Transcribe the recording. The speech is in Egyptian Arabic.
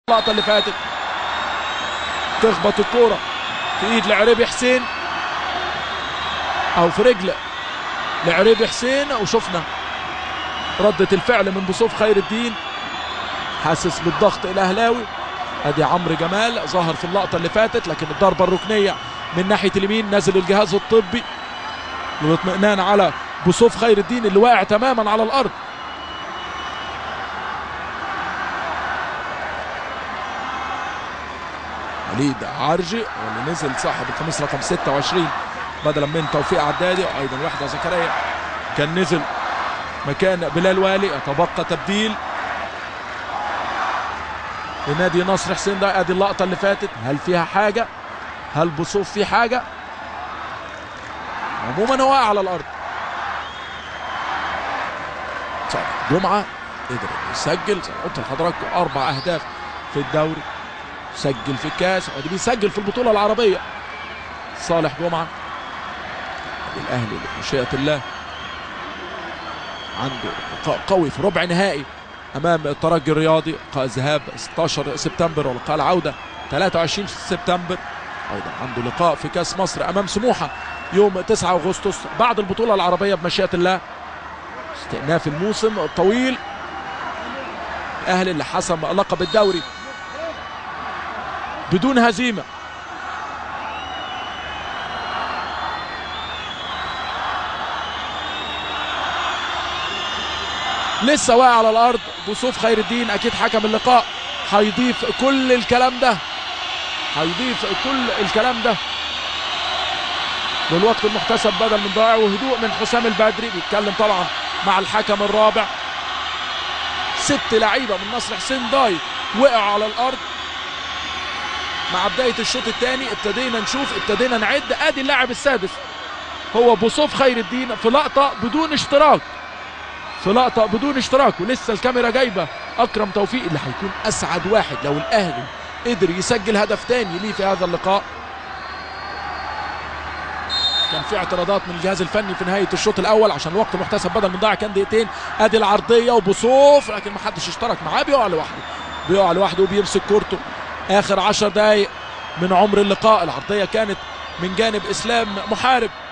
اللقطه اللي فاتت تخبط الكوره في ايد لعريبي حسين او في رجل لعريبي حسين وشفنا ردة الفعل من بصوف خير الدين حاسس بالضغط الاهلاوي ادي عمرو جمال ظهر في اللقطه اللي فاتت لكن الضربه الركنيه من ناحيه اليمين نزل الجهاز الطبي للاطمئنان على بصوف خير الدين اللي واقع تماما على الارض وليد عرجي واللي نزل صاحب القميص رقم 26 بدلا من توفيق عدادي وايضا وحده زكريا كان نزل مكان بلال والي يتبقى تبديل لنادي نصر حسين ده ادي اللقطه اللي فاتت هل فيها حاجه هل بصوف في حاجه عموما هو على الارض صالح جمعه قدر يسجل زي ما قلت لحضراتكم اربع اهداف في الدوري سجل في الكاس ودي بيسجل في البطوله العربيه صالح جمعه الاهلي بمشيئه الله عنده لقاء قوي في ربع نهائي امام الترجي الرياضي لقاء الذهاب 16 سبتمبر ولقاء العوده 23 سبتمبر ايضا عنده لقاء في كاس مصر امام سموحه يوم 9 اغسطس بعد البطوله العربيه بمشيئه الله استئناف الموسم الطويل الاهلي اللي حسم لقب الدوري بدون هزيمه لسه واقع على الارض بصوف خير الدين اكيد حكم اللقاء هيضيف كل الكلام ده هيضيف كل الكلام ده للوقت المحتسب بدل من ضائع وهدوء من حسام البدري بيتكلم طبعا مع الحكم الرابع ست لعيبه من نصر حسين داي وقعوا على الارض مع بدايه الشوط الثاني ابتدينا نشوف ابتدينا نعد ادي اللاعب السادس هو بصوف خير الدين في لقطه بدون اشتراك في لقطه بدون اشتراك ولسه الكاميرا جايبه اكرم توفيق اللي هيكون اسعد واحد لو الاهلي قدر يسجل هدف تاني ليه في هذا اللقاء كان في اعتراضات من الجهاز الفني في نهايه الشوط الاول عشان الوقت المحتسب بدل من ضاع كان دقيقتين ادي العرضيه وبصوف لكن ما حدش اشترك معاه بيقع لوحده بيقع لوحده وبيمسك كورته اخر عشر دقائق من عمر اللقاء العرضيه كانت من جانب اسلام محارب